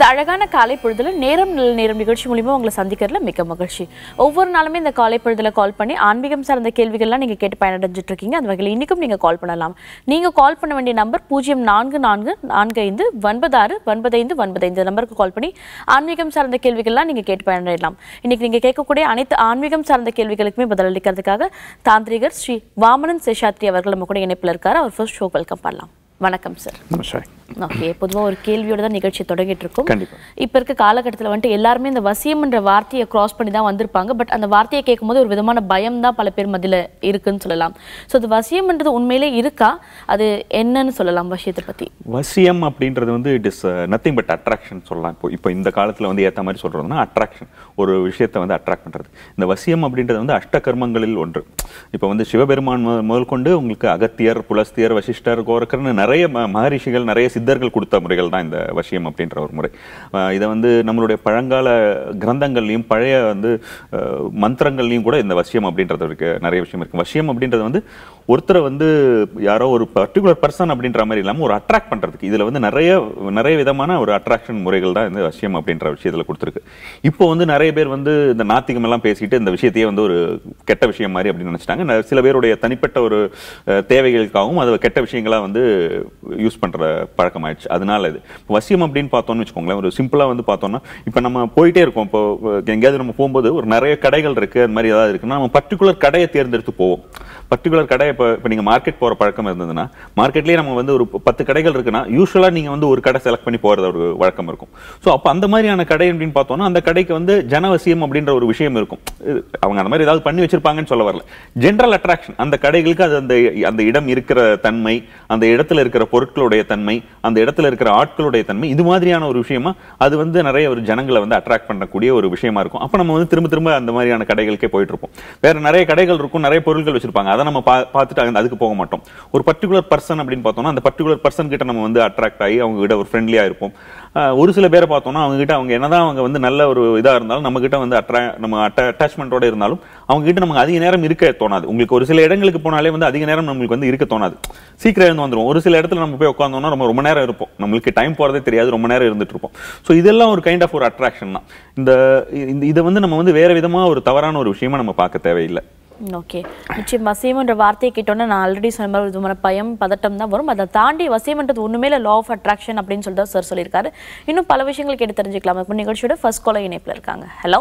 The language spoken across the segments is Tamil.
இந்த அழகான காலை பொழுதுல நேரம் நல்ல நேரம் நிகழ்ச்சி மூலியமா உங்களை சந்திக்கிறதுல மிக்க மகிழ்ச்சி ஒவ்வொரு நாளுமே இந்த காலை பொழுதுல கால் பண்ணி ஆன்மீகம் சார்ந்த கேள்விகள்லாம் நீங்க கேட்டு பயனடைஞ்சிட்டு இருக்கீங்க அந்த வகையில் இன்னைக்கும் நீங்க கால் பண்ணலாம் நீங்க கால் பண்ண வேண்டிய நம்பர் பூஜ்ஜியம் நான்கு நான்கு நான்கு ஐந்து ஒன்பது ஆறு ஒன்பது ஐந்து ஒன்பது ஐந்து நம்பருக்கு கால் பண்ணி ஆன்மீகம் சார்ந்த கேள்விகள்லாம் நீங்க கேட்டு பயனடையலாம் இன்னைக்கு நீங்க கேட்கக்கூடிய அனைத்து ஆன்மீகம் சார்ந்த கேள்விகளுக்குமே பதிலளிக்கிறதுக்காக தாந்திரிகர் ஸ்ரீ வாமனன் சேஷாத்ரி அவர்கள் நம்ம கூட இணைப்பில் இருக்காரு அவர் ஃபர்ஸ்ட் ஷோ வெல்கம் பண்ணலாம் வணக்கம் சார் நமஸ்காரம் ஓகே பொதுவா ஒரு கேள்வியோட தான் நிகழ்ச்சி தொடங்கிட்டு இருக்கோம் கண்டிப்பா. இப்ப இருக்க காலகட்டத்துல வந்துட்டு எல்லாருமே இந்த வசியம்ன்ற வார்த்தையை கிராஸ் பண்ணி தான் வந்திருப்பாங்க பட் அந்த வார்த்தையை கேட்கும்போது ஒரு விதமான பயம் தான் பல பேர் மத்தியில இருக்குன்னு சொல்லலாம் ஸோ அது வசியம்ன்றது உண்மையிலே இருக்கா அது என்னன்னு சொல்லலாம் வசியத்தை பத்தி வசியம் அப்படின்றது வந்து it is nothing but attraction சொல்லலாம் இப்போ இப்போ இந்த காலத்தில் வந்து ஏற்ற மாதிரி சொல்கிறதுனா அட்ராக்ஷன் ஒரு விஷயத்தை வந்து அட்ராக்ட் பண்ணுறது இந்த வசியம் அப்படின்றது வந்து அஷ்ட கர்மங்களில் ஒன்று இப்போ வந்து சிவபெருமான் முதல் முதல் கொண்டு உங்களுக்கு அகத்தியர் புலஸ்தியர் வசிஷ்டர் கோரக்கர்னு நிறைய ம- மகரிஷிகள் நிறைய சித்தர்கள் கொடுத்த முறைகள் தான் இந்த வசியம் அப்படின்ற ஒரு முறை அஹ் இதை வந்து நம்மளுடைய பழங்கால கிரந்தங்கள்லையும் பழைய வந்து அஹ், மந்திரங்கள்லையும் கூட இந்த வசியம் அப்படின்றது இருக்கு நிறைய விஷயம் இருக்கு வசியம் அப்படின்றது வந்து ஒருத்தரை வந்து யாரோ ஒரு பர்டிகுலர் பர்சன் அப்படின்ற மாதிரி இல்லாமல் ஒரு அட்ராக்ட் பண்றதுக்கு இதுல வந்து நிறைய நிறைய விதமான ஒரு அட்ராக்ஷன் முறைகள் தான் இந்த வசியம் அப்படின்ற விஷயத்துல கொடுத்துருக்கு இப்போ வந்து நிறைய பேர் வந்து இந்த நாத்திகம் எல்லாம் பேசிட்டு இந்த விஷயத்தையே வந்து ஒரு கெட்ட விஷயம் மாதிரி அப்படின்னு நினைச்சிட்டாங்க ந- சில பேருடைய தனிப்பட்ட ஒரு அஹ், தேவைகளுக்காகவும் அது கெட்ட விஷயங்களா வந்து யூஸ் பண்ற பழக்கம் ஆயிடுச்சு அதனால இது இப்போ வசியம் அப்படின்னு பார்த்தோம்னு வச்சுக்கோங்களேன் ஒரு சிம்பிளா வந்து பார்த்தோம்னா இப்போ நம்ம போயிட்டே இருக்கோம் இப்போ எங்கேயாவது நம்ம போகும்போது ஒரு நிறைய கடைகள் இருக்கு அது மாதிரி ஏதாவது இருக்குன்னா நம்ம பர்டிகுலர் கடையை தேர்ந்தெடுத்து போவோம் பர்டிகுலர் கடை இப்போ இப்போ நீங்கள் மார்க்கெட் போகிற பழக்கம் இருந்ததுன்னா மார்க்கெட்லேயே நம்ம வந்து ஒரு பத்து கடைகள் இருக்குன்னா யூஸ்வலாக நீங்கள் வந்து ஒரு கடை செலக்ட் பண்ணி போகிறது ஒரு வழக்கம் இருக்கும் ஸோ அப்போ அந்த மாதிரியான கடை அப்படின்னு பார்த்தோம்னா அந்த கடைக்கு வந்து ஜனவசியம் அப்படின்ற ஒரு விஷயம் இருக்கும் இது அவங்க அந்த மாதிரி ஏதாவது பண்ணி வச்சிருப்பாங்கன்னு சொல்ல வரல ஜென்ரல் அட்ராக்ஷன் அந்த கடைகளுக்கு அது அந்த அந்த இடம் இருக்கிற தன்மை அந்த இடத்துல இருக்கிற பொருட்களுடைய தன்மை அந்த இடத்துல இருக்கிற ஆட்களுடைய தன்மை இது மாதிரியான ஒரு விஷயமா அது வந்து நிறைய ஒரு ஜனங்களை வந்து அட்ராக்ட் பண்ணக்கூடிய ஒரு விஷயமா இருக்கும் அப்போ நம்ம வந்து திரும்ப திரும்ப அந்த மாதிரியான கடைகளுக்கே போயிட்டு இருப்போம் வேற நிறைய கடைகள் இருக்கும் நிறைய பொருட்கள் வச்சிருப்பாங்க அதை நம்ம பா- பார்த்துட்டு அந்த- அதுக்கு போக மாட்டோம் ஒரு பர்டிகுலர் பர்சன் அப்படின்னு பார்த்தோம்னா அந்த பர்டிகுலர் பர்சன் கிட்ட நம்ம வந்து அட்ராக்ட் ஆகி அவங்க கிட்ட ஒரு ஃப்ரெண்ட்லியா இருப்போம் ஆஹ் ஒரு சில பேரை பார்த்தோம்னா அவங்க கிட்ட அவங்க என்னதான் அவங்க வந்து நல்ல ஒரு இதா இருந்தாலும் நம்ம கிட்ட வந்து அட்ரா நம்ம அட்டாச்மெண்ட்டோட இருந்தாலும் அவங்க கிட்ட நமக்கு அதிக நேரம் இருக்க தோணாது உங்களுக்கு ஒரு சில இடங்களுக்கு போனாலே வந்து அதிக நேரம் நம்மளுக்கு வந்து இருக்க தோணாது சீக்கிரம் இருந்து வந்துரும் ஒரு சில இடத்துல நம்ம போய் உட்காந்தோம்னா நம்ம ரொம்ப நேரம் இருப்போம் நம்மளுக்கு டைம் போறதே தெரியாது ரொம்ப நேரம் இருந்துட்டு இருப்போம் ஸோ இதெல்லாம் ஒரு கைண்ட் ஆஃப் ஒரு அட்ராக்ஷன் தான் இந்த இந்த- இதை வந்து நம்ம வந்து வேற விதமா ஒரு தவறான ஒரு விஷயமா நம்ம பார்க்க தேவையில்லை ஓகே நிச்சயம் வசியம்ன்ற வார்த்தையை கேட்டோன்னே நான் ஆல்ரெடி சொன்ன மாதிரி ஒரு விதமான பயம் பதட்டம் தான் வரும் அதை தாண்டி வசியம்ன்றது ஒண்ணுமே இல்லை லா ஆஃப் அட்ராக்ஷன் அப்படின்னு சொல்லிட்டு சார் சொல்லியிருக்காரு இன்னும் பல விஷயங்கள் கேட்டு தெரிஞ்சுக்கலாம் இப்போ நிகழ்ச்சியோட ஃபர்ஸ்ட் காலர் இணைப்பில் இருக்காங்க ஹலோ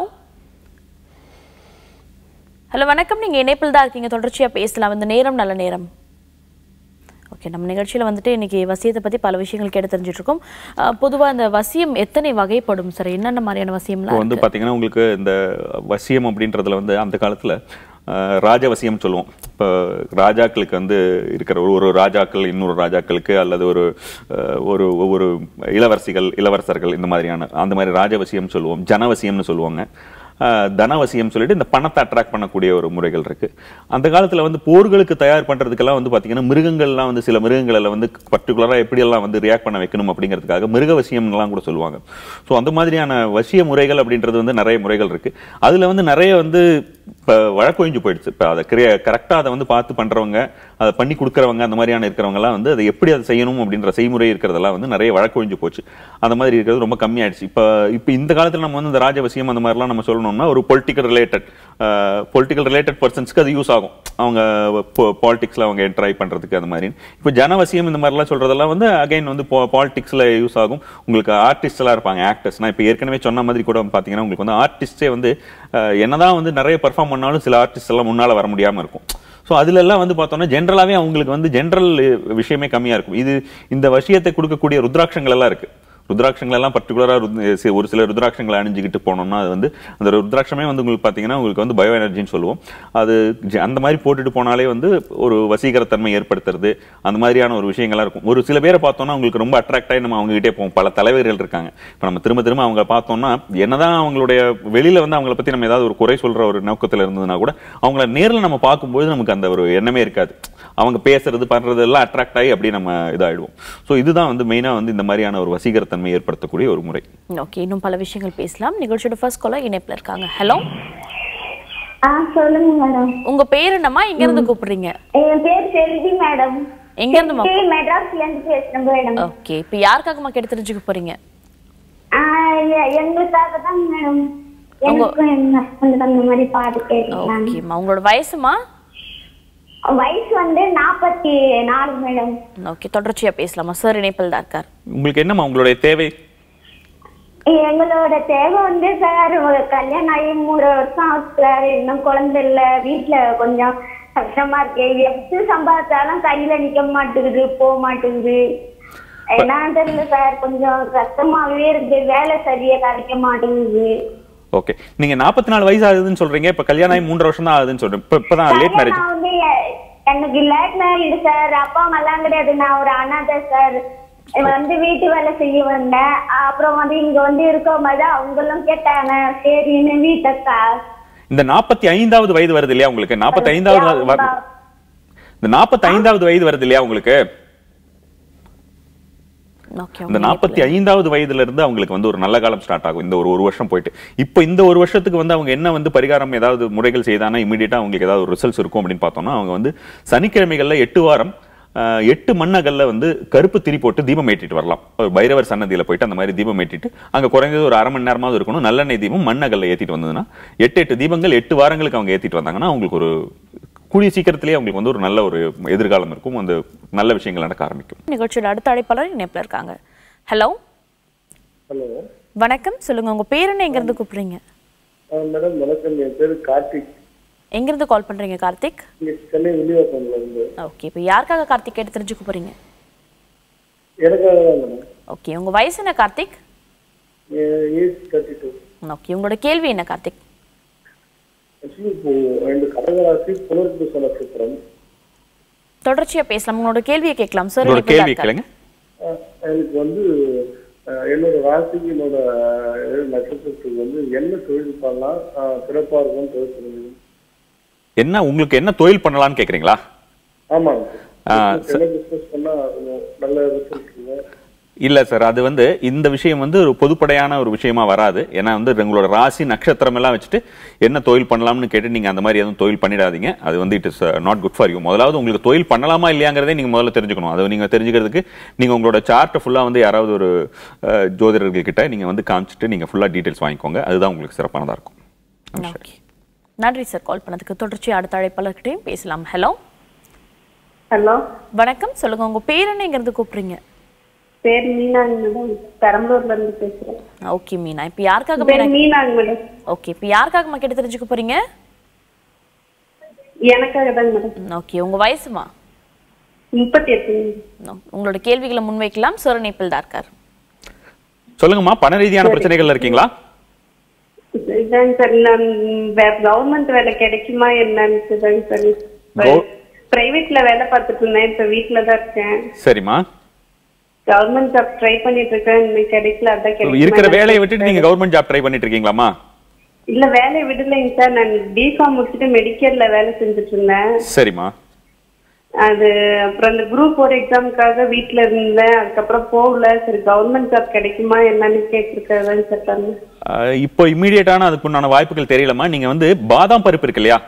ஹலோ வணக்கம் நீங்க இணைப்பில் தான் இருக்கீங்க தொடர்ச்சியா பேசலாம் இந்த நேரம் நல்ல நேரம் ஓகே நம்ம நிகழ்ச்சியில வந்துட்டு இன்னைக்கு வசியத்தை பத்தி பல விஷயங்கள் கேட்டு தெரிஞ்சுட்டு இருக்கோம் அஹ், பொதுவா இந்த வசியம் எத்தனை வகைப்படும் சார் என்னென்ன மாதிரியான வசியம்லாம் இப்போ வந்து பாத்தீங்கன்னா உங்களுக்கு இந்த வசியம் அப்படின்றதுல வந்து அந்த காலத்துல அஹ், ராஜவசியம் சொல்லுவோம் இப்போ ராஜாக்களுக்கு வந்து இருக்கிற ஒரு ஒரு ராஜாக்கள் இன்னொரு ராஜாக்களுக்கு அல்லது ஒரு அஹ், ஒரு ஒவ்வொரு இளவரசிகள் இளவரசர்கள் இந்த மாதிரியான அந்த மாதிரி ராஜவசியம் சொல்லுவோம் ஜனவசியம்னு சொல்லுவாங்க அஹ், தனவசியம் சொல்லிட்டு இந்த பணத்தை அட்ராக்ட் பண்ணக்கூடிய ஒரு முறைகள் இருக்கு அந்த காலத்துல வந்து போர்களுக்கு தயார் பண்றதுக்கெல்லாம் வந்து பாத்தீங்கன்னா மிருகங்கள்லாம் வந்து சில மிருகங்களை வந்து பர்டிகுலரா எப்படியெல்லாம் வந்து ரியாக்ட் பண்ண வைக்கணும் அப்படிங்கிறதுக்காக மிருக வசியம்லாம் கூட சொல்லுவாங்க ஸோ அந்த மாதிரியான வசிய முறைகள் அப்படின்றது வந்து நிறைய முறைகள் இருக்கு அதுல வந்து நிறைய வந்து இப்போ வழக்கொழிஞ்சு போயிடுச்சு இப்போ அதை கிரியா கரெக்டாக அதை வந்து பார்த்து பண்றவங்க அதை பண்ணி கொடுக்குறவங்க அந்த மாதிரியான இருக்கிறவங்கலாம் வந்து அதை எப்படி அதை செய்யணும் அப்படின்ற செய்முறை இருக்கிறதெல்லாம் வந்து நிறைய வழக்கொழிஞ்சு போச்சு அந்த மாதிரி இருக்கிறது ரொம்ப கம்மியாயிடுச்சு இப்போ இப்போ இந்த காலத்தில் நம்ம வந்து இந்த ராஜவசியம் அந்த மாதிரிலாம் நம்ம சொல்லணும்னா ஒரு பொலிட்டிக்கல் ரிலேட்டட் பொலிட்டிக்கல் ரிலேட்டட் பர்சன்ஸ்க்கு அது யூஸ் ஆகும் அவங்க பாலிடிக்ஸில் அவங்க ட்ரை பண்ணுறதுக்கு அந்த மாதிரி இப்போ ஜனவசியம் இந்த மாதிரிலாம் சொல்றதெல்லாம் வந்து அகைன் வந்து பாலிடிக்ஸில் யூஸ் ஆகும் உங்களுக்கு ஆர்டிஸ்ட் எல்லாம் இருப்பாங்க ஆக்டர்ஸ் நான் இப்போ ஏற்கனவே சொன்ன மாதிரி கூட பார்த்தீங்கன்னா உங்களுக்கு வந்து ஆர்டிஸ்டே வந்து அஹ், என்னதான் வந்து நிறைய பெர்ஃபார்ம் பண்ணாலும் சில ஆர்டிஸ்ட் எல்லாம் முன்னால வர முடியாம இருக்கும் ஸோ அதுல எல்லாம் வந்து பார்த்தோம்னா ஜென்ரலாவே அவங்களுக்கு வந்து ஜென்ரல் விஷயமே கம்மியா இருக்கும் இது இந்த விஷயத்தை கொடுக்கக்கூடிய ருத்ராட்சங்கள் எல்லாம் இருக்கு ருத்ராட்சங்கள் எல்லாம் பர்டிகுலரா ஒரு சில ருத்ராட்சங்களை அணிஞ்சுக்கிட்டு போனோம்னா அது வந்து அந்த ருத்ராட்சமே வந்து உங்களுக்கு பாத்தீங்கன்னா உங்களுக்கு வந்து பயோ எனர்ஜின்னு சொல்லுவோம் அது ஜ- அந்த மாதிரி போட்டுட்டு போனாலே வந்து ஒரு வசீகரத்தன்மை ஏற்படுத்துறது அந்த மாதிரியான ஒரு விஷயங்கள்லாம் இருக்கும் ஒரு சில பேரை பார்த்தோம்னா உங்களுக்கு ரொம்ப அட்ராக்ட் ஆகி நம்ம அவங்க கிட்டே போவோம் பல தலைவர்கள் இருக்காங்க இப்போ நம்ம திரும்ப திரும்ப அவங்க பார்த்தோம்னா என்னதான் அவங்களுடைய வெளியில வந்து அவங்கள பத்தி நம்ம ஏதாவது ஒரு குறை சொல்ற ஒரு நோக்கத்துல இருந்ததுன்னா கூட அவங்கள நேர்ல நம்ம பார்க்கும்போது நமக்கு அந்த ஒரு எண்ணமே இருக்காது அவங்க பேசுறது பண்றது எல்லாம் அட்ராக்ட் ஆகி அப்படியே நம்ம இதாயிடுவோம் ஸோ இதுதான் வந்து மெயினா வந்து இந்த மாதிரியான ஒரு வசீகரத்தன்மை ஏற்படுத்தக்கூடிய ஒரு முறை ஓகே இன்னும் பல விஷயங்கள் பேசலாம் நிகழ்ச்சியோட ஃபர்ஸ்ட் காலர் இணைப்பில் இருக்காங்க ஹலோ ஆ சொல்லுங்க மேடம் உங்க பேர் என்னம்மா எங்க இருந்து கூப்பிடுறீங்க என் பேர் செல்வி மேடம் எங்க இருந்துமா செல்வி மெட்ராஸ்ல இருந்து பேசுறேன் மேடம் ஓகே இப்போ யாருக்காகம்மா கேட்டு தெரிஞ்சுக்க போறீங்க ஆ, எ- எங்களுக்காக தான் மேடம் எனக்கும் எங்க ஹஸ்பண்ட் அந்த மாதிரி பாட்டு கேட்கலாம் ஓகேம்மா உங்களோட வயசுமா வயசு வந்து நாற்பத்தி நாலு மேடம் ஓகே தொடர்ச்சியா பேசலாமா சார் இணைப்பில் தான் இருக்கார் உங்களுக்கு என்னம்மா உங்களுடைய தேவை எங்களோட தேவை வந்து சார் ஒரு கல்யாணம் ஆகி மூணு வருஷம் ஆகுது சார் இன்னும் குழந்தை இல்ல வீட்டுல கொஞ்சம் கஷ்டமா இருக்கு எப்படி சம்பாதிச்சாலும் கையில நிக்க மாட்டேங்குது போக மாட்டேங்குது என்னன்னு தெரியல சார் கொஞ்சம் கஷ்டமாவே இருக்கு வேலை சரியா கிடைக்க மாட்டேங்குது ஓகே நீங்க நாற்பத்தி நாலு வயசு ஆகுதுன்னு சொல்றீங்க இப்ப கல்யாணம் ஆகி மூன்றரை வருஷம் தான் ஆகுதுன்னு சொல்றேன் இப்ப இப்பதான் லேட் மேரேஜ் கல்யாணம் வந்து எ- எனக்கு லேட் மேரீடு சார் அப்பா அம்மா எல்லாம் கிடையாது நான் ஒரு அனாதை சார் வந்து வீட்டு வேலை செய்ய வந்தேன் அப்புறம் வந்து இங்க வந்து இருக்கும் போது அவங்களும் கேட்டாங்க சரின்னு வீட்டை கா- இந்த நாற்பத்தி ஐந்தாவது வயது வருது இல்லையா உங்களுக்கு நாற்பத்தி ஐந்தாவது வ- இந்த நாற்பத்தி ஐந்தாவது வயது வருது இல்லையா உங்களுக்கு ஓகே இந்த நாற்பத்தி ஐந்தாவது வயதுல இருந்து அவங்களுக்கு வந்து ஒரு நல்ல காலம் ஸ்டார்ட் ஆகும் இந்த ஒரு ஒரு வருஷம் போயிட்டு இப்போ இந்த ஒரு வருஷத்துக்கு வந்து அவங்க என்ன வந்து பரிகாரம் ஏதாவது முறைகள் செய்தானா இமீடியட்டா அவங்களுக்கு ஏதாவது ஒரு ரிசல்ட்ஸ் இருக்கும் அப்படின்னு பார்த்தோம்னா அவங்க வந்து சனிக்கிழமைகள்ல எட்டு வாரம் ஆஹ், எட்டு மண்ணகல்ல வந்து கருப்பு திரி போட்டு தீபம் ஏற்றிட்டு வரலாம் ஒரு பைரவர் சன்னதியில போயிட்டு அந்த மாதிரி தீபம் ஏற்றிட்டு அங்க குறைஞ்சது ஒரு அரை மணி நேரமாவது இருக்கணும் நல்லெண்ணெய் தீபம் மண்ணகல்ல ஏத்திட்டு வந்ததுன்னா எட்டு எட்டு தீபங்கள் எட்டு வாரங்களுக்கு அவங்க ஏத்திட்டு வந்தாங்கன்னா அவங்களுக்கு ஒரு கூடிய சீக்கிரத்திலேயே அவங்களுக்கு வந்து ஒரு நல்ல ஒரு எதிர்காலம் இருக்கும் அந்த நல்ல விஷயங்கள் நடக்க ஆரம்பிக்கும் நிகழ்ச்சியோட அடுத்த அழைப்பாளர் இணைப்பில் இருக்காங்க ஹலோ ஹலோ வணக்கம் சொல்லுங்க உங்க பேர் என்ன எங்கிருந்து கூப்பிடுறீங்க மேடம் வணக்கம் என் பேர் கார்த்திக் எங்கிருந்து கால் பண்றீங்க கார்த்திக் இங்க சென்னை வில்லிவாக்கம்ல இருந்து ஓகே இப்போ யாருக்காக கார்த்திக் கேட்டு தெரிஞ்சுக்க போறீங்க எனக்காக தான் மேடம் ஓகே உங்க வயசு என்ன Karthik age thirty two okay உங்களோட கேள்வி என்ன கார்த்திக் ஆக்சுவலி இப்போ ரெண்டு கடகராசி புனர்பூச நட்சத்திரம் தொடர்ச்சியா பேசலாம் உங்களோட கேள்வியை கேட்கலாம் சார் உங்களோட கேள்வி கேளுங்க அஹ் எனக்கு வந்து அஹ் என்னோட ராசிக்கு என்னோட அஹ், நட்சத்திரத்துக்கு வந்து என்ன தொழில் பண்ணலாம் அஹ், சிறப்பா இருக்கும்னு தொழில் பண்ணுங்க என்ன உங்களுக்கு என்ன தொழில் பண்ணலாம்னு கேக்குறீங்களா ஆமாங்க ஆ, என்ன பிசினஸ் பண்ணா கொஞ்சம் நல்ல ரிசல்ட் இருக்குங்க இல்ல சார் அது வந்து இந்த விஷயம் வந்து ஒரு பொதுப்படையான ஒரு விஷயமா வராது ஏன்னா வந்து உங்களோட ராசி நட்சத்திரம் எல்லாம் வச்சுட்டு என்ன தொழில் பண்ணலாம்னு கேட்டு நீங்க அந்த மாதிரி எதுவும் தொழில் பண்ணிடாதீங்க அது வந்து it is not good for you முதலாவது உங்களுக்கு தொழில் பண்ணலாமா இல்லையாங்கிறதே நீங்க முதல்ல தெரிஞ்சுக்கணும் அது நீங்க தெரிஞ்சுக்கிறதுக்கு நீங்க உங்களோட சார்ட்டை ஃபுல்லா வந்து யாராவது ஒரு அஹ், ஜோதிடர்கள் கிட்ட நீங்க வந்து காமிச்சிட்டு நீங்க ஃபுல்லா டீடைல்ஸ் வாங்கிக்கோங்க அதுதான் உங்களுக்கு சிறப்பானதா இருக்கும் ஓகே நன்றி சார் கால் பண்ணதுக்கு தொடர்ச்சி அடுத்த அழைப்பாளர்கிட்டையும் பேசலாம் ஹலோ ஹலோ வணக்கம் சொல்லுங்க உங்க பேர் என்ன எங்கிருந்து கூப்பிடுறீங்க பேர் மீனாங்க மேடம் பெரம்பலூர்ல இருந்து பேசுறேன் ஓகே மீனா இப்போ யாருக்காக பேர் மீனாங்க மேடம் ஓகே இப்போ யாருக்காகமா கேட்டு தெரிஞ்சுக்க போறீங்க எனக்காக தாங்க மேடம் ஓகே உங்க வயசுமா முப்பத்தி எட்டு No. உங்களோட கேள்விகளை முன்வைக்கலாம் சார் இணைப்பில் தான் இருக்கார் சொல்லுங்கம்மா பண ரீதியான பிரச்சனைகள்ல இருக்கீங்களா இதாங்க சார் நான் கவர்மெண்ட் வேலை கிடைக்குமா என்னன்னு தாங்க சார் Gov- பிரைவேட்ல வேலை பார்த்துட்டு இருந்தேன் இப்ப வீட்டுல தான் இருக்கேன் சரிம்மா கவர்மெண்ட் ஜாப் ட்ரை பண்ணிட்டு இருக்கேன் இன்னும் கிடைக்கல அதான் கிடைக்குமா இருக்கிற என்னன்னு வேலையை விட்டுட்டு நீங்க கவர்மெண்ட் ஜாப் ட்ரை பண்ணிட்டு இருக்கீங்களாமா இல்ல வேலையை விடலைங்க சார் நான் பிகாம் முடிச்சுட்டு மெடிக்கல்ல வேலை செஞ்சுட்டு இருந்தேன் சரிம்மா அது அப்புறம் அந்த குரூப் ஒரு எக்ஸாமுக்காக வீட்ல இருந்தேன் அதுக்கப்புறம் போகல சரி கவர்மெண்ட் ஜாப் கிடைக்குமா என்னன்னு கேட்டிருக்கதான் சார் பண்ணேன் அஹ் இப்போ இம்மீடியட்டான அதுக்குண்டான வாய்ப்புகள் தெரியலமா நீங்க வந்து பாதாம் பருப்பு இருக்கு இல்லையா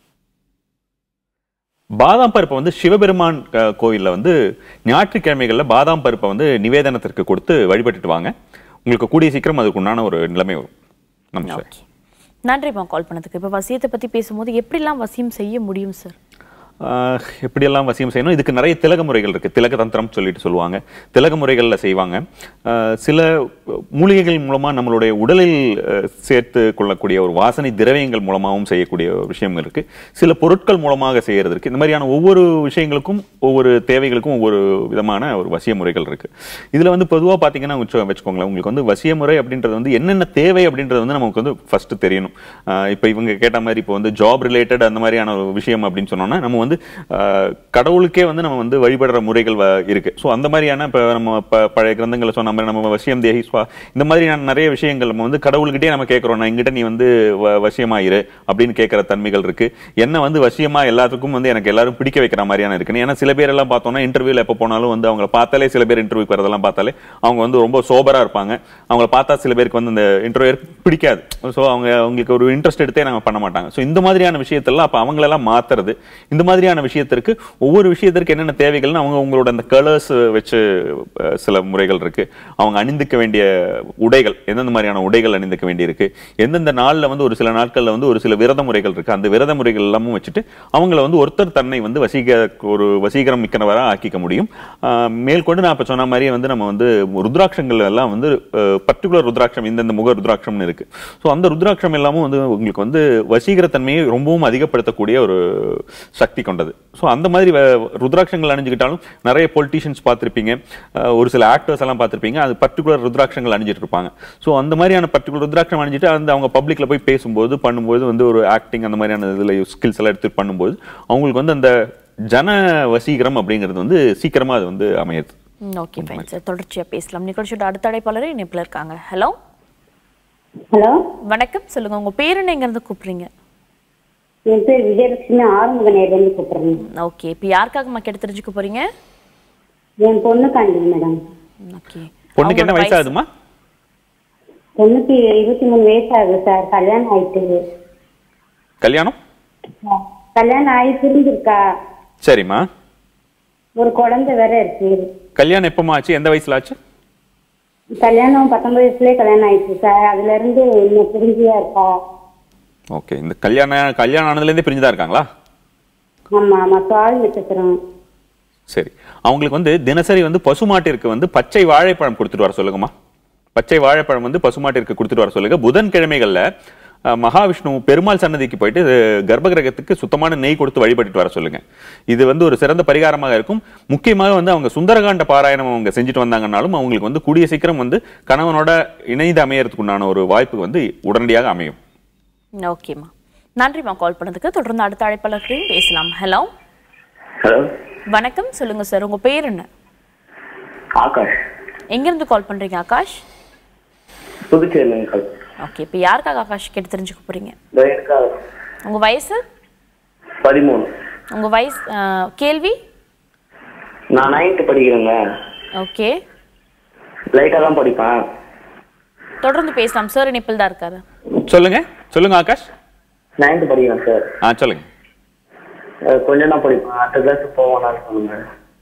பாதாம் பருப்பை வந்து சிவபெருமான் அஹ், கோயில்ல வந்து ஞாயிற்றுக்கிழமைகள்ல பாதாம் பருப்பை வந்து நிவேதனத்திற்கு கொடுத்து வழிபட்டுட்டு வாங்க உங்களுக்கு கூடிய சீக்கிரம் அதுக்குண்டான ஒரு நிலைமை வரும் நமஸ்காரம் ஓகே நன்றிம்மா கால் பண்ணதுக்கு இப்போ வசியத்தை பத்தி பேசும்போது எப்படிலாம் வசியம் செய்ய முடியும் சார் ஆஹ் எப்படியெல்லாம் வசியம் செய்யணும் இதுக்கு நிறைய திலக முறைகள் இருக்கு திலக தந்திரம் சொல்லிட்டு சொல்லுவாங்க திலக முறைகள்ல செய்வாங்க ஆஹ் சில மூலிகைகள் மூலமா நம்மளுடைய உடலில் ஆஹ் சேர்த்து கொள்ளக்கூடிய ஒரு வாசனை திரவியங்கள் மூலமாகவும் செய்யக்கூடிய ஒரு விஷயங்கள் இருக்கு சில பொருட்கள் மூலமாக செய்யறது இருக்கு இந்த மாதிரியான ஒவ்வொரு விஷயங்களுக்கும் ஒவ்வொரு தேவைகளுக்கும் ஒவ்வொரு விதமான ஒரு வசிய முறைகள் இருக்கு இதுல வந்து பொதுவா பாத்தீங்கன்னா வச்சு- வச்சுக்கோங்களேன் உங்களுக்கு வந்து வசிய முறை அப்படின்றது வந்து என்னென்ன தேவை அப்படின்றது வந்து நமக்கு வந்து ஃபர்ஸ்ட் தெரியணும் ஆஹ் இப்ப இவங்க கேட்ட மாதிரி இப்போ வந்து ஜாப் ரிலேட்டட் அந்த மாதிரியான ஒரு விஷயம் அப்படின்னு சொன்னோம்னா நம்ம வந்து ஆஹ் கடவுளுக்கே வந்து நம்ம வந்து வழிபடுற முறைகள் வ- இருக்கு ஸோ அந்த மாதிரியான இப்போ நம்ம ப- பழைய கிரந்தங்களை சொன்ன மாதிரி நம்ம வசியம் தேகி ஸ்வா இந்த மாதிரியான நிறைய விஷயங்கள் நம்ம வந்து கடவுள்கிட்டே நம்ம கேட்குறோம் நான் எங்கிட்ட நீ வந்து வ- வசியமாயிரு அப்படின்னு கேட்குற தன்மைகள் இருக்கு என்ன வந்து வசியமா எல்லாத்துக்கும் வந்து எனக்கு எல்லாரும் பிடிக்க வைக்கிற மாதிரியான இருக்கு ஏன்னா சில பேர் எல்லாம் பார்த்தோம்னா இன்டர்வியூல எப்போ போனாலும் வந்து அவங்கள பார்த்தாலே சில பேர் இன்டர்வியூக்கு வரதெல்லாம் பார்த்தாலே அவங்க வந்து ரொம்ப சோபரா இருப்பாங்க அவங்கள பார்த்தா சில பேருக்கு வந்து இந்த இன்டர்வியூ பிடிக்காது ஸோ அவங்க அவங்களுக்கு ஒரு இன்ட்ரெஸ்ட் எடுத்தே நாங்கள் பண்ண மாட்டாங்க ஸோ இந்த மாதிரியான விஷயத்தெல்லாம் அப்போ அவங்களெல்லாம் மாத்துறது இந்த மாதிரியான விஷயத்திற்கு ஒவ்வொரு விஷயத்திற்கு என்னென்ன தேவைகள்னு அவங்க உங்களோட அந்த கலர்ஸ் வச்சு அஹ், சில முறைகள் இருக்கு அவங்க அணிந்துக்க வேண்டிய உடைகள் எந்தெந்த மாதிரியான உடைகள் அணிந்துக்க வேண்டியிருக்கு எந்தெந்த நாள்ல வந்து ஒரு சில நாட்கள்ல வந்து ஒரு சில விரத முறைகள் இருக்கு அந்த விரத முறைகள் எல்லாமும் வச்சுட்டு அவங்கள வந்து ஒருத்தர் தன்னை வந்து வசீக ஒரு வசீகரம் மிக்கனவராக ஆக்கிக்க முடியும் ஆஹ் மேற்கொண்டு நான் இப்ப சொன்ன மாதிரியே வந்து நம்ம வந்து ருத்ராட்சங்கள் எல்லாம் வந்து பர்டிகுலர் ருத்ராட்சம் இந்தந்த முக ருத்ராட்சம்னு இருக்கு ஸோ அந்த ருத்ராட்சம் எல்லாமும் வந்து உங்களுக்கு வந்து வசீகரத்தன்மையை ரொம்பவும் அதிகப்படுத்தக்கூடிய ஒரு சக்தி கொண்டது ஸோ அந்த மாதிரி வ- ருத்ராட்சங்கள் அணிஞ்சுக்கிட்டாலும் நிறைய பொலிட்டீஷியன்ஸ் பார்த்துருப்பீங்க அஹ் ஒரு சில ஆக்டர்ஸ் எல்லாம் பார்த்துருப்பீங்க அது பர்டிகுலர் ருத்ராட்சங்கள் அணிஞ்சிட்டு இருப்பாங்க ஸோ அந்த மாதிரியான பர்டிகுலர் ருத்ராட்சம் அணிஞ்சிட்டு அந்த அவங்க பப்ளிக்ல போய் பேசும்போது பண்ணும்போது வந்து ஒரு ஆக்டிங் அந்த மாதிரியான இதில் ஸ்கில்ஸ் எல்லாம் எடுத்து பண்ணும்போது அவங்களுக்கு வந்து அந்த ஜன வசீகரம் அப்படிங்கிறது வந்து சீக்கிரமா அது வந்து அமையுது ஓகே ஃபைன் சார் தொடர்ச்சியா பேசலாம் நிகழ்ச்சியோட அடுத்த அழைப்பாளர் இணைப்பில் இருக்காங்க ஹலோ ஹலோ வணக்கம் சொல்லுங்க உங்க பேர் என்ன எங்க இருந்து கூப்பிடுறீங்க என் பேர் விஜயலட்சுமி ஆறுமுக நேர்லேருந்து கூப்பிடுறேன் ஓகே இப்போ யாருக்காக கேட்டு தெரிஞ்சுக்க போறீங்க என் பொண்ணுக்காண்டி மேடம் ஓகே பொண்ணுக்கு என்ன வயசாகுதுமா பொண்ணுக்கு இருபத்தி மூணு வயசு ஆகுது சார் கல்யாணம் ஆயிட்டு கல்யாணம் கல்யாணம் ஆகி புரிஞ்சிருக்கா சரிம்மா ஒரு குழந்தை வேற இருக்கு கல்யாணம் எப்பமா ஆச்சு எந்த வயசுல ஆச்சு கல்யாணம் பத்தொன்பது வயசுலயே கல்யாணம் ஆயிடுச்சு சார் அதுல இருந்து இன்னும் புரிஞ்சியா இருக்கா ஓகே இந்த கல்யாணம் கல்யாணம் ஆனதுலேருந்தே பிரிஞ்சுதான் இருக்காங்களா ஆமா ஆமா சுவாமி நட்சத்திரம் சரி அவங்களுக்கு வந்து தினசரி வந்து பசுமாட்டிற்கு வந்து பச்சை வாழைப்பழம் கொடுத்துட்டு வர சொல்லுங்கம்மா பச்சை வாழைப்பழம் வந்து பசுமாட்டிற்கு கொடுத்துட்டு வர சொல்லுங்க புதன்கிழமைகள்ல அஹ், மகாவிஷ்ணு பெருமாள் சன்னதிக்கு போயிட்டு அஹ், கர்ப்பகிரகத்துக்கு சுத்தமான நெய் கொடுத்து வழிபட்டுட்டு வர சொல்லுங்க இது வந்து ஒரு சிறந்த பரிகாரமாக இருக்கும் முக்கியமாக வந்து அவங்க சுந்தரகாண்ட பாராயணம் அவங்க செஞ்சுட்டு வந்தாங்கன்னாலும் அவங்களுக்கு வந்து கூடிய சீக்கிரம் வந்து கணவனோட இணைந்து அமையறதுக்கு உண்டான ஒரு வாய்ப்பு வந்து உடனடியாக அமையும் ஓகேம்மா நன்றிம்மா கால் பண்ணதுக்கு தொடர்ந்து அடுத்த அழைப்பாளர்களையும் பேசலாம் ஹலோ ஹலோ வணக்கம் சொல்லுங்க சார் உங்க பேர் என்ன ஆகாஷ் எங்கிருந்து கால் பண்றீங்க ஆகாஷ் புதுச்சேரியில் கால் ஓகே இப்போ யாருக்காக ஆகாஷ் கேட்டு தெரிஞ்சுக்க போறீங்க இதோ இருக்கா உங்க வயசு பதிமூணு உங்க வயசு அஹ், கேள்வி நான் நைன்த்து படிக்கிறேங்க ஓகே லைட்டாக தான் படிப்பேன் தொடர்ந்து பேசலாம் சார் இணைப்பில் தான் இருக்காரு சொல்லுங்க சொல்லுங்க ஆகாஷ் நைன்த்து படிக்கிறேன் சார் ஆ சொல்லுங்க அஹ் கொஞ்சம் தான் படிப்பேன் அடுத்த கிளாஸுக்கு போவேனான்னு சொல்லுங்க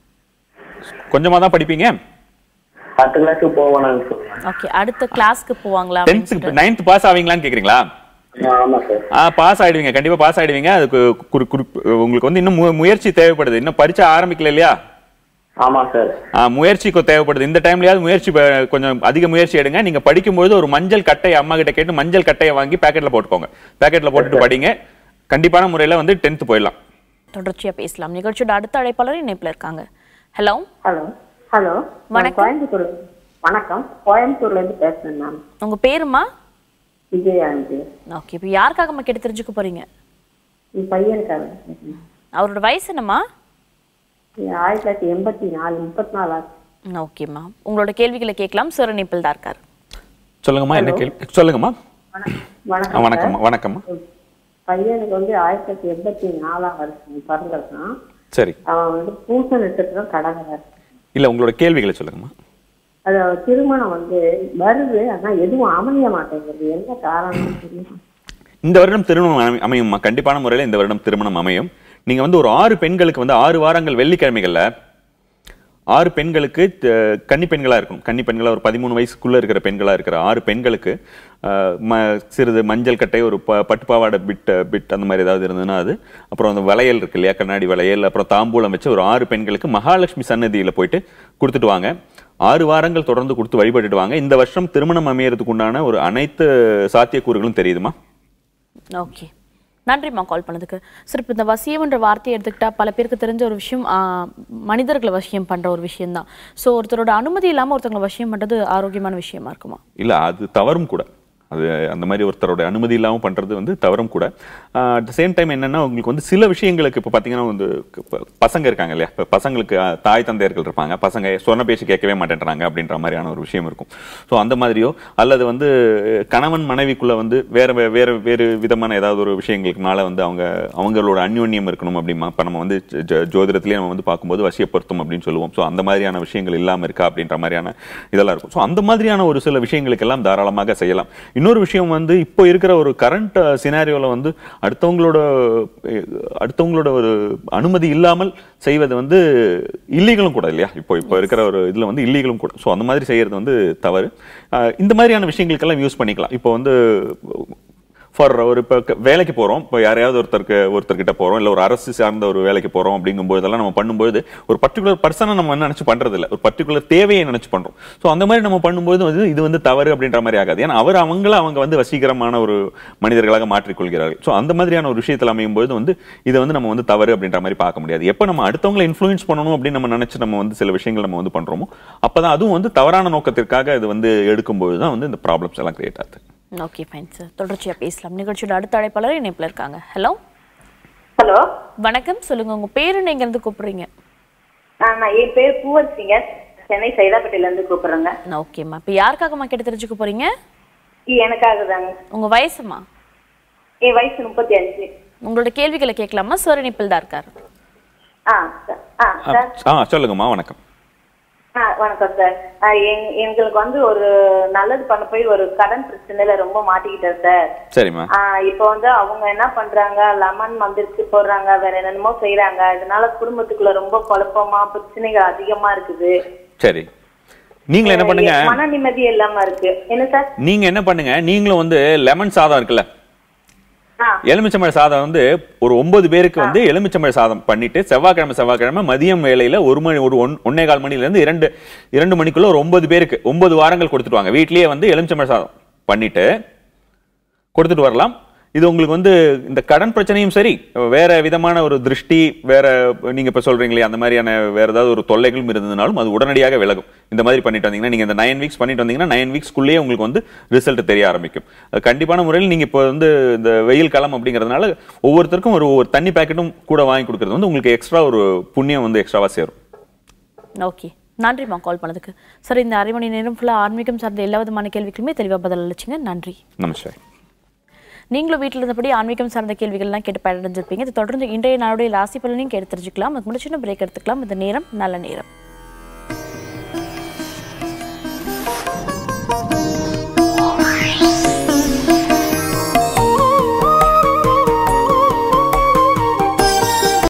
கொஞ்சமா தான் படிப்பீங்க அடுத்த கிளாஸுக்கு போவேனான்னு சொல்லுங்க ஓகே அடுத்த கிளாஸ்க்கு போவாங்களா அப்படின்னு டென்த்து நைன்த் பாஸ் ஆவீங்களான்னு கேக்குறீங்களா ஆ, ஆமாம் சார் ஆ பாஸ் ஆயிடுவீங்க கண்டிப்பா பாஸ் ஆயிடுவீங்க அதுக்கு குறி குறி உங்களுக்கு வந்து இன்னும் மு- முயற்சி தேவைப்படுது இன்னும் பரீட்சை ஆரம்பிக்கல இல்லையா ஆமாம் சார் ஆ, முயற்சி கொ- தேவைப்படுது இந்த டைம்லயாவது முயற்சி ப- கொஞ்சம் அதிக முயற்சி எடுங்க நீங்க படிக்கும்போது ஒரு மஞ்சள் கட்டை அம்மா கிட்ட கேட்டு மஞ்சள் கட்டையை வாங்கி பேக்கெட்ல போட்டுக்கோங்க பேக்கெட்ல போட்டுட்டு படிங்க கண்டிப்பான முறையில வந்து டென்த் போயிடலாம் தொடர்ச்சியா பேசலாம் நிகழ்ச்சியோட அடுத்த அழைப்பாளர் இணைப்பில் இருக்காங்க ஹலோ ஹலோ ஹலோ நான் வணக்கம். கோயம்புத்தூர் வணக்கம் கோயம்புத்தூர்ல இருந்து பேசுறேன் நான் உங்க பேருமா விஜயாந்தி ஓகே இப்போ யாருக்காகம்மா கேட்டு தெரிஞ்சுக்க போறீங்க என் பையனுக்காக பேசுறேன். அவரோட வயசு என்னம்மா இது ஆயிரத்தி தொள்ளாயிரத்தி எண்பத்தி நாலு முப்பத்தி நாலு ஆச்சு ம், ஓகேம்மா உங்களோட கேள்விகளை கேட்கலாம் சார் இணைப்பில் தான் இருக்காரு சொல்லுங்கம்மா என்ன கேள்வி சொல்லுங்கம்மா வணக்கம் ஆ, வணக்கம் வணக்கம்மா வணக்கம்மா பையனுக்கு வந்து ஆயிரத்தி தொள்ளாயிரத்தி எண்பத்தி நாலாம் வருஷம் பிறந்திருக்கான் சரி அவன் வந்து பூச நட்சத்திரம் கடகராசி இல்ல உங்களோட கேள்விகளை சொல்லுங்கம்மா அது திருமணம் வந்து வருது ஆனா எதுவும் அமைய மாட்டேங்குது என்ன காரணம் தெரியும் இந்த வருடம் திருமணம் அமை- அமையும்மா கண்டிப்பான முறையில் இந்த வருடம் திருமணம் அமையும் நீங்க வந்து ஒரு ஆறு பெண்களுக்கு வந்து ஆறு வாரங்கள் வெள்ளிக்கிழமைகள்ல ஆறு பெண்களுக்கு த- கன்னி பெண்களா இருக்கும் கன்னி பெண்களா ஒரு பதிமூணு வயசுக்குள்ள இருக்கிற பெண்களா இருக்கிற ஆறு பெண்களுக்கு ஆஹ், ம- சிறிது மஞ்சள் கட்டை ஒரு ப பட்டுப்பாவாடை பிட் பிட் அந்த மாதிரி ஏதாவது இருந்ததுன்னா அது அப்புறம் அந்த வளையல் இருக்கு இல்லையா கண்ணாடி வளையல் அப்புறம் தாம்பூலம் வச்சு ஒரு ஆறு பெண்களுக்கு மகாலட்சுமி சன்னதியில போயிட்டு கொடுத்துட்டு வாங்க ஆறு வாரங்கள் தொடர்ந்து கொடுத்து வழிபட்டுட்டு வாங்க இந்த வருஷம் திருமணம் அமையறதுக்கு உண்டான ஒரு அனைத்து சாத்தியக்கூறுகளும் தெரியுதுமா ஓகே நன்றிம்மா கால் பண்ணதுக்கு சார் இப்போ இந்த வசியம்ன்ற வார்த்தையை எடுத்துக்கிட்டா பல பேருக்கு தெரிஞ்ச ஒரு விஷயம் ஆ, மனிதர்களை வசியம் பண்ற ஒரு விஷயம்தான் ஸோ ஒருத்தரோட அனுமதி இல்லாம ஒருத்தவங்களை வசியம் பண்றது ஆரோக்கியமான விஷயமா இருக்குமா இல்ல அது தவறும் கூட அது அந்த மாதிரி ஒருத்தரோட அனுமதி இல்லாம பண்றது வந்து தவறும் கூட அட் த சேம் டைம் என்னன்னா உங்களுக்கு வந்து சில விஷயங்களுக்கு இப்போ பார்த்தீங்கன்னா வந்து இப்ப பசங்க இருக்காங்க இல்லையா இப்போ பசங்களுக்கு அஹ், தாய் தந்தையர்கள் இருப்பாங்க பசங்க சொன்ன பேச்சு கேட்கவே மாட்டேன்றாங்க அப்படின்ற மாதிரியான ஒரு விஷயம் இருக்கும் ஸோ அந்த மாதிரியோ அல்லது வந்து அஹ், கணவன் மனைவிக்குள்ள வந்து வேற வே- வேற வேறு விதமான ஏதாவது ஒரு விஷயங்களுக்குனால வந்து அவங்க அவங்களோட அந்யோன்யம் இருக்கணும் அப்படிமா இப்போ நம்ம வந்து ஜ- ஜ- ஜோதிடத்திலேயே நம்ம வந்து பார்க்கும்போது வசிய பொருத்தம் அப்படின்னு சொல்லுவோம் ஸோ அந்த மாதிரியான விஷயங்கள் இல்லாமல் இருக்கா அப்படின்ற மாதிரியான இதெல்லாம் இருக்கும் ஸோ அந்த மாதிரியான ஒரு சில விஷயங்களுக்கெல்லாம் தாராளமாக செய்யலாம் இன்னொரு விஷயம் வந்து இப்போ இருக்கிற ஒரு கரண்ட் சினாரியோல வந்து அடுத்தவங்களோட அஹ், அடுத்தவங்களோட ஒரு அனுமதி இல்லாமல் செய்வது வந்து இல்லீகலும் கூட இல்லையா இப்போ இப்போ இருக்கிற ஒரு இதுல வந்து இல்லீகலும் கூட ஸோ அந்த மாதிரி செய்யறது வந்து தவறு அஹ், இந்த மாதிரியான விஷயங்களுக்கெல்லாம் யூஸ் பண்ணிக்கலாம் இப்போ வந்து ஃபார் ஒரு இப்போ வேலைக்கு போகிறோம் இப்போ யாரையாவது ஒருத்தருக்கு ஒருத்தர்கிட்ட போகிறோம் இல்லை ஒரு அரசு சார்ந்த ஒரு வேலைக்கு போகிறோம் அப்படிங்கும்போதெல்லாம் நம்ம பண்ணும்போது ஒரு பர்டிகுலர் பர்சனை நம்ம என்ன நினச்சி பண்ணுறது இல்லை ஒரு பர்டிகுலர் தேவையை நினச்சி பண்ணுறோம் ஸோ அந்த மாதிரி நம்ம பண்ணும்போது வந்து இது வந்து தவறு அப்படின்ற மாதிரி ஆகாது ஏன்னா அவர் அவங்கள அவங்க வந்து வசீகரமான ஒரு மனிதர்களாக மாற்றிக்கொள்கிறார்கள் ஸோ அந்த மாதிரியான ஒரு விஷயத்தில் அமையும்போது வந்து இதை வந்து நம்ம வந்து தவறு அப்படின்ற மாதிரி பார்க்க முடியாது எப்போ நம்ம அடுத்தவங்களை இன்ஃப்ளூயன்ஸ் பண்ணணும் அப்படின்னு நம்ம நினச்சி நம்ம வந்து சில விஷயங்கள் நம்ம வந்து பண்ணுறோமோ அப்போ தான் அதுவும் வந்து தவறான நோக்கத்திற்காக இது வந்து எடுக்கும்போது தான் வந்து இந்த ப்ராப்ளம்ஸ் எல்லாம் கிரியேட் ஆகுது ஓகே ஃபைன் சார் தொடர்ச்சியா பேசலாம் நிகழ்ச்சியோட அடுத்த அழைப்பாளர் இணைப்பில் இருக்காங்க ஹலோ ஹலோ வணக்கம் சொல்லுங்க உங்க பேரு நீங்க இருந்து கூப்பிடுறீங்க நான் என் பேர் பூவரசிங்க சென்னை சைதாப்பேட்டையில இருந்து கூப்பிடுறேங்க ஓகேம்மா இப்போ யாருக்காகம்மா கேட்டு தெரிஞ்சுக்க போறீங்க எனக்காக தாங்க உங்க வயசுமா என் வயசு முப்பத்தி அஞ்சு உங்களோட கேள்விகளை கேட்கலாமா சார் இணைப்பில் தான் இருக்காரு ஆ சார் ஆ சார் ஆ சொல்லுங்கம்மா வணக்கம் ஆ வணக்கம் சார் ஆ, எங்- எங்களுக்கு வந்து ஒரு நல்லது பண்ண போய் ஒரு கடன் பிரச்சனையில ரொம்ப மாட்டிக்கிட்டேன் சார் சரிம்மா ஆ, இப்போ வந்து அவங்க என்ன பண்றாங்க லெமன் மந்திரிச்சு போடுறாங்க வேற என்னென்னமோ செய்யறாங்க இதனால குடும்பத்துக்குள்ள ரொம்ப குழப்பமா பிரச்சனைகள் அதிகமா இருக்குது சரி நீங்களும் என்ன பண்ணுங்க மன நிம்மதி இல்லாம இருக்கு என்ன சார் நீங்க என்ன பண்ணுங்க நீங்களும் வந்து லெமன் சாதம் இருக்குல்ல ஆ எலுமிச்சம்பழ சாதம் வந்து ஒரு ஒன்பது பேருக்கு வந்து எலுமிச்சம்பழ சாதம் பண்ணிட்டு செவ்வாய்க்கிழமை செவ்வாய்க்கிழமை மதியம் வேளையில ஒரு மணி ஒரு ஒன் ஒன்னே கால் மணில இருந்து இரண்டு இரண்டு மணிக்குள்ள ஒரு ஒன்பது பேருக்கு ஒன்பது வாரங்கள் கொடுத்துட்டு வாங்க வீட்லயே வந்து எலுமிச்சம்பழ சாதம் பண்ணிட்டு கொடுத்துட்டு வரலாம் இது உங்களுக்கு வந்து இந்த கடன் பிரச்சனையும் சரி வேற விதமான ஒரு திருஷ்டி வேற நீங்க இப்ப சொல்றீங்களே அந்த மாதிரியான வேற ஏதாவது ஒரு தொல்லைகளும் இருந்ததுனாலும் அது உடனடியாக விலகும் இந்த மாதிரி பண்ணிட்டு வந்தீங்கன்னா நீங்க இந்த நைன் வீக்ஸ் பண்ணிட்டு வந்தீங்கன்னா நைன் வீக்ஸ்க்குள்ளேயே உங்களுக்கு வந்து ரிசல்ட் தெரிய ஆரம்பிக்கும் அது கண்டிப்பான முறையில் நீங்க இப்போ வந்து இந்த வெயில் காலம் அப்படிங்கிறதுனால ஒவ்வொருத்தருக்கும் ஒரு ஒரு தண்ணி பாக்கெட்டும் கூட வாங்கி கொடுக்கறது வந்து உங்களுக்கு எக்ஸ்ட்ரா ஒரு புண்ணியம் வந்து எக்ஸ்ட்ராவா சேரும் ஓகே நன்றிம்மா கால் பண்ணதுக்கு சார் இந்த அரை மணி நேரம் ஃபுல்லாக ஆன்மீகம் சார்ந்த எல்லா விதமான கேள்விகளுமே தெளிவாக பதில் அளிச்சிங்க நன்றி நமஸ்கார் நீங்களும் வீட்டில் இருந்தபடி ஆன்மீகம் சார்ந்த கேள்விகள்லாம் கேட்டு பயனடைஞ்சிருப்பீங்க இது தொடர்ந்து இன்றைய நாளுடைய ராசி பலனையும் கேட்டு தெரிஞ்சுக்கலாம் அதுக்கு முன்னாடி சின்ன பிரேக் எடுத்துக்கலாம் இந்த நேரம் நல்ல நேரம்